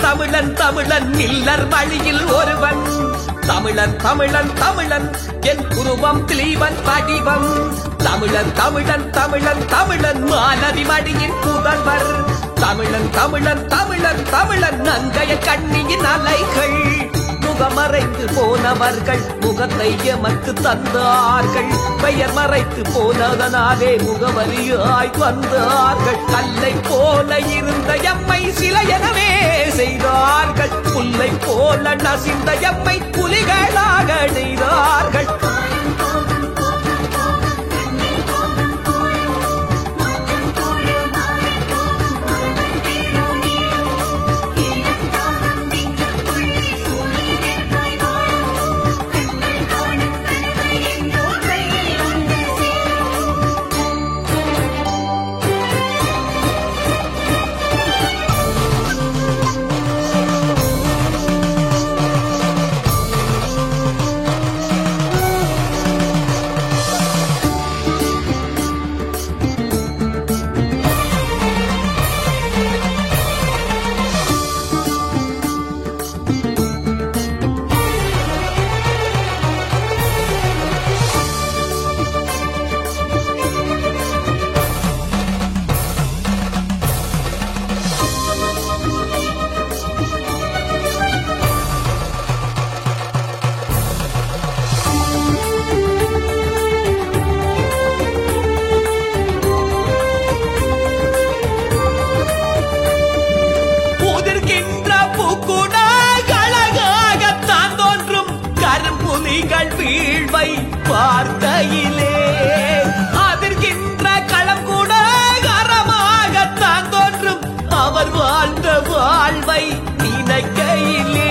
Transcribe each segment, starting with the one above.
தமிழன் தமிழன் இல்லர் வழியில் ஒருவன் தமிழன் தமிழன் தமிழன் என் குருவம் திலீவன் வடிவம் தமிழன் தமிழன் தமிழன் தமிழன் மாலதி மடியின் புதல்வர் தமிழன் தமிழன் தமிழன் தமிழன் நங்கைய கண்ணியின் அலைகள் முகமறைத்து போனவர்கள் முகத்தை எமக்கு தந்தார்கள் பெயர் மறைத்து போனதனாலே முகவரியாய் வந்தார்கள் கல்லை போல இருந்த எம்மை சில எனவே செய்தார்கள் புல்லை போல நசிந்த எம்மை புலிகளாக நெய்தார்கள் உதிர்கின்ற பூக்குட அழகாகத்தான் தோன்றும் கரும்புலிகள் வீழ்வை பார்க்கையிலே அதிர்கின்ற களம் கூட கரமாகத்தான் தோன்றும் அவர் வாழ்ந்த வாழ்வை நினைக்கையிலே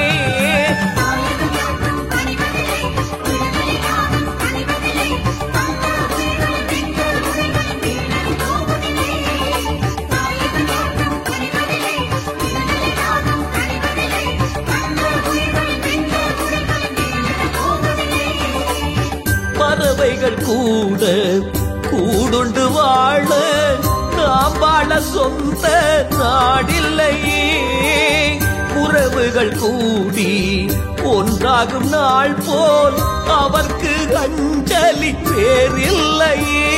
பறவைகள் கூட கூடுண்டு வாழ நாம் வாழ சொந்த நாடில்லையே உறவுகள் கூடி ஒன்றாகும் நாள் போல் அவர்க்கு அஞ்சலி பேரில்லையே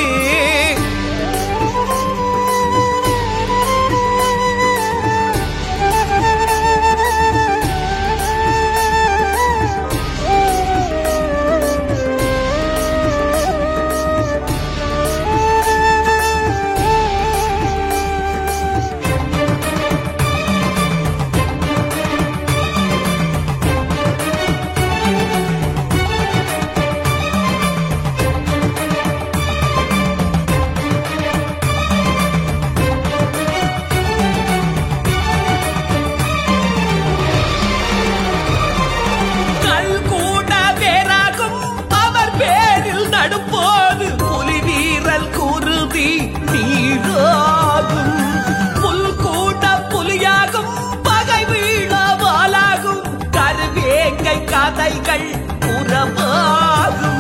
கல் கூட வேறாகும் அவர் பேரில் நடுப்போது புலி வீரல் குருதி நீராகும் புல் கூட புலியாகும் பகை வீழவாலாகும் கருவேங்கை கதைகள் புறமாகும்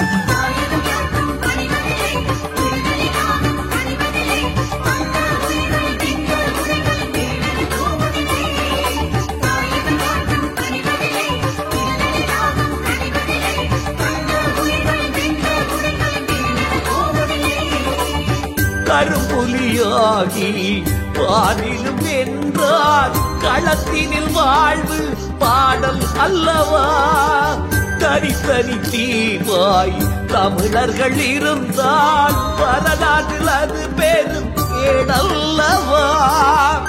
கரும்புலியாகி வானிலும் வென்றார் களத்தினில் வாழ்வு பாடல் அல்லவா தனித்தனி தீவாய் தமிழர்கள் இருந்தால் வரலாற்றில் அது பெரும் கேடல்லவா